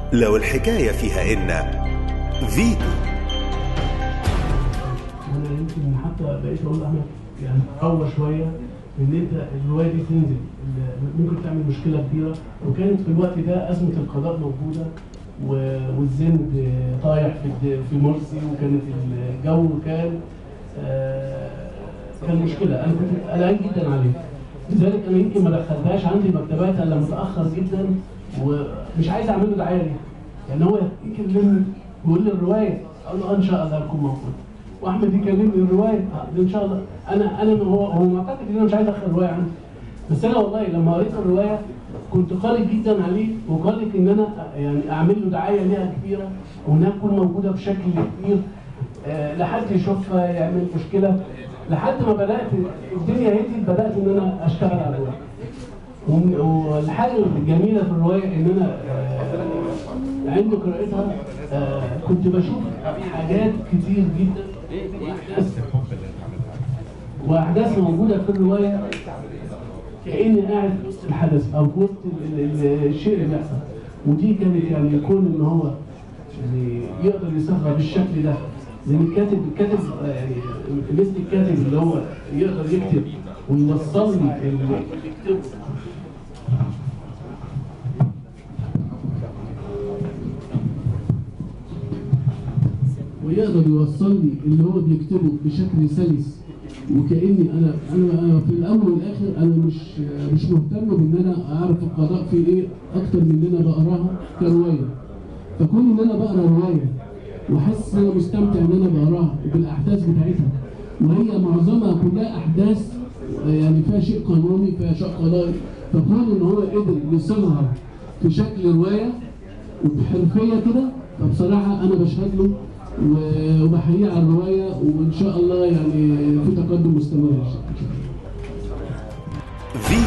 لو الحكاية فيها إن فيتو انا يمكن حتى بقيت اقول لاحمد يعني قوى شويه ان انت الروايه دي تنزل ال- ممكن تعمل مشكله كبيره وكانت في الوقت ده ازمه القضاء موجوده و- والزند طايح في الد- في مرسي وكانت الجو كان آه، كان مشكله انا كنت قلقان جدا عليه لذلك انا يمكن ما دخلتهاش عندي المكتبات الا متاخر جدا ومش عايز اعمل له دعايه ليها يعني هو يكلمني ويقول لي الروايه اقول له آه ان شاء الله هتكون موجوده واحمد يكلمني الروايه آه، ان شاء الله انا انا هو هو معتقد ان انا مش عايز ادخل روايه عندي بس انا والله لما قريت الروايه كنت قلق جدا عليه وقلق ان انا يعني اعمل له دعايه ليها كبيره وانها تكون موجوده بشكل كبير آه، لحد يشوفها يعمل مشكله لحد ما بدات الدنيا هديت بدات ان انا اشتغل على الروايه وم- والحاجه الجميله في الروايه ان انا آه، عند قراءتها آه، كنت بشوف حاجات كتير جدا واحداث واحداث موجوده في الروايه كاني قاعد في وسط الحدث او في وسط ال- ال- الشيء اللي بيحصل ودي كانت يعني يكون ان هو يعني يقدر يصيغها بالشكل ده لان الكاتب الكاتب آه، يعني مثل الكاتب اللي هو يقدر يكتب ويوصل لي اللي بيكتبه ويقدر يوصل لي اللي هو بيكتبه بشكل سلس وكاني انا انا أنا في الاول والاخر انا مش مش مهتم بان انا اعرف القضاء في ايه اكتر من ان انا بقراها كروايه فكون ان انا بقرا روايه واحس ان انا مستمتع ان انا بقراها بالاحداث بتاعتها وهي معظمها كلها احداث يعني فيها شيء قانوني فيها شيء قضائي فكون ان هو قدر يصيغها في شكل روايه وبحرفيه كده فبصراحه انا بشهد له و- وبحييه على الروايه وان شاء الله يعني في تقدم مستمر ان شاء الله فيتو